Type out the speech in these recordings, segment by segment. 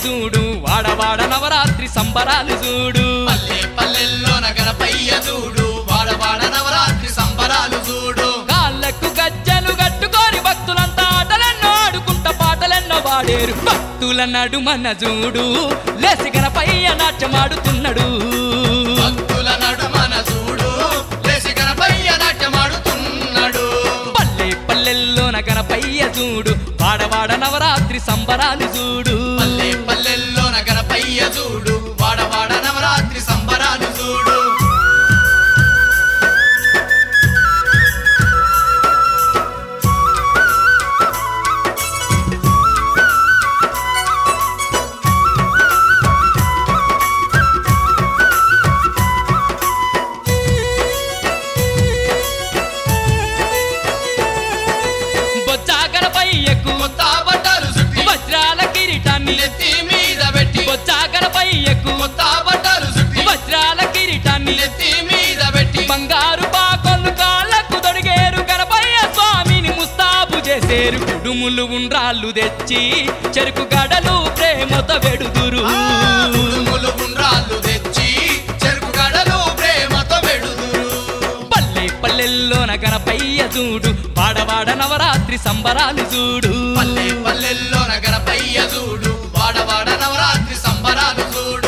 చూడు వాడవాడ నవరాత్రి సంబరాలు చూడు పల్లె పల్లెల్లో నగరపయ్య చూడు వాడవాడ నవరాత్రి సంబరాలు చూడు కాళ్ళకు గజ్జలు కట్టుకొని భక్తులంతా ఆటలెన్నో ఆడుకుంటా పాటలెన్నో పాడేరు భక్తుల నడుమన చూడు లేసిగన పయ్య నాట్యమాడుతున్నాడు భక్తుల నడుమన చూడు లేసి గణపయ్య నాట్యమాడుతున్నాడు పల్లె పల్లెల్లో నగన పయ్య చూడు వాడవాడ నవరాత్రి సంబరాలు చూడు పల్లె పల్లెల్లో నగరపయ్య చూడు వాడవాడ నవరాత్రి సంబరాలు చూడు బొచ్చాకర పయ్యకు కొత్త బట్టలు చుట్టి వజ్రాల కిరీటాన్ని నెత్తి మీద పెట్టి బొచ్చాకర పయ్యకు కొత్త బట్టలు చుట్టి వజ్రాల కిరీటాన్ని నెత్తి మీద పెట్టి బంగారు పాకొల్లు కాళ్ళకు తొడిగేరు గణపయ్య స్వామిని ముస్తాబు చేసేరు కుడుములు ఉండ్రాళ్ళు తెచ్చి చెరుకు గడలు ప్రేమతో వెడుదురు ఉడుములు ఉండ్రాళ్ళు తెచ్చి చెరుకు గడలు ప్రేమతో వెడుదురు పల్లె పల్లెల్లో గణపయ్య చూడు వాడవాడ నవరాత్రి సంబరాలు చూడు పల్లె పల్లెల్లో నగరపయ్య చూడు వాడవాడ నవరాత్రి సంబరాలు చూడు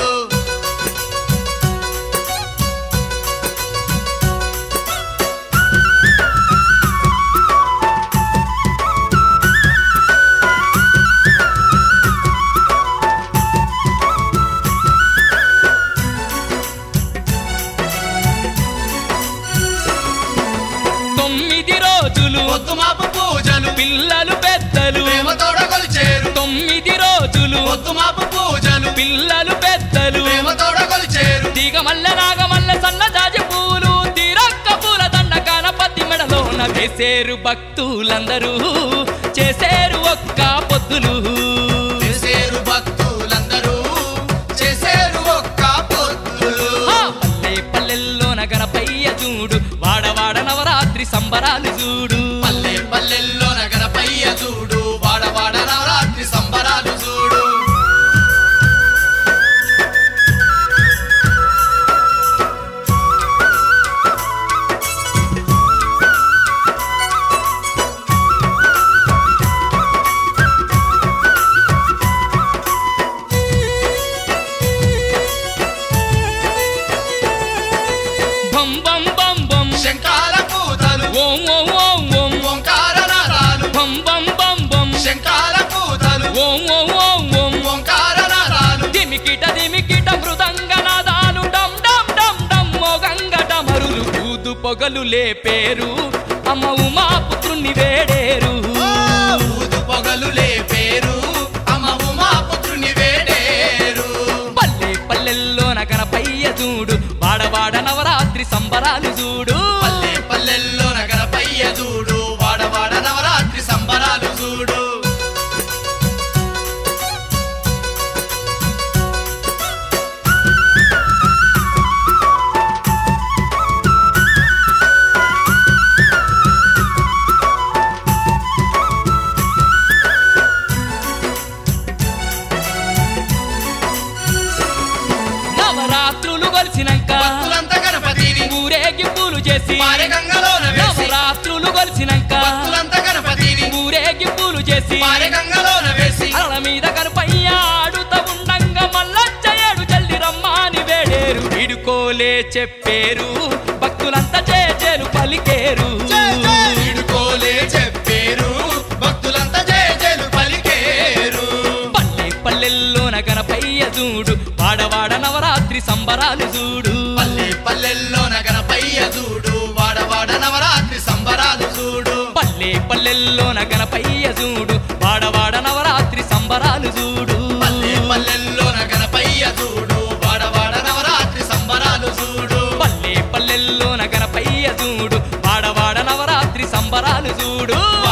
తొమ్మిది రోజులు పొద్దుమాపు పూజలు పిల్లలు పెద్దలు ప్రేమతోడ కొలిచేరు తొమ్మిది రోజులు పొద్దుమాపు పూజలు పిల్లలు పెద్దలు ప్రేమతోడ కొలిచేరు తీగమల్ల నాగమల్ల సన్న జాజి పూలు తీరక్క పూల దండ గణపతి మెడలోన వేసేరు భక్తులందరూ చేసేరు ఒక్క పొద్దులు చేసేరు భక్తులందరూ చేసేరు ఒక్క పొద్దులు ఆ పల్లె పల్లెల్లోన గణపయ్య చూడు వాడవాడ నవరాత్రి సంబరాలు చూడు పల్లె పల్లెల్లో నగరపయ్య చూడు వాడవాడ నవరాత్రి సంబరాలు చూడు బం బం బం బం శంకాల పూతలు ఓం ఓం ఓం ఓం ఓంకార నాదాలు బం బం బం బం శంకాల పూతలు ఓం ఓం ఓం ఓం ఓంకార నాదాలు దిమికిట దిమికిట మృదంగ నాదాలు డమ్ డమ్ డమ్ డమ్ మోగంగ డమరులు ఊదు పొగలు లేపేరు అమ్మ ఉమా పుత్రుణ్ణి వేడేరు ఊదు పొగలు లేపేరు అమ్మ ఉమా పుత్రుని వేడేరు పల్లె పల్లెల్లో గణపయ్య చూడు వాడవాడ నవరాత్రి సంబరాలు చూడు పల్లె పల్లెల్లో నగరపయ్య చూడు వాడవాడ నవరాత్రి సంబరాలు చూడు నవరాత్రులు కొలిసినాక భక్తులంతా గణపతిని ఊరేగింపులు చేసి పారెగంగలోన వేసి నవరాత్రులు కొలిసినాక భక్తులంతా గణపతిని ఊరేగింపులు చేసి పారెగంగలోన వేసి అరల మీద కనుపయ్య ఆడుత ఉండంగా మల్లచ్చయ్యడు జల్ది రమ్మాని వేడేరు విడుకోలే చెప్పేరు భక్తులంతా చేజేలు పలికేరు వీడుకోలే చెప్పేరు భక్తులంతా జయ జయలు పలికేరు పల్లె పల్లెల్లోన గణపయ్య చూడు వాడవాడ నవరాత్రి సంబరాలు చూడు పల్లె పల్లెల్లో నగరపయ్య చూడు వాడవాడ నవరాత్రి సంబరాలు చూడు పల్లె పల్లెల్లోన గణపయ్య చూడు వాడవాడ నవరాత్రి సంబరాలు చూడు పల్లె పల్లెల్లో నగరపయ్య చూడు వాడవాడ నవరాత్రి సంబరాలు చూడు పల్లె పల్లెల్లోన గణపయ్య చూడు వాడవాడ నవరాత్రి సంబరాలు చూడు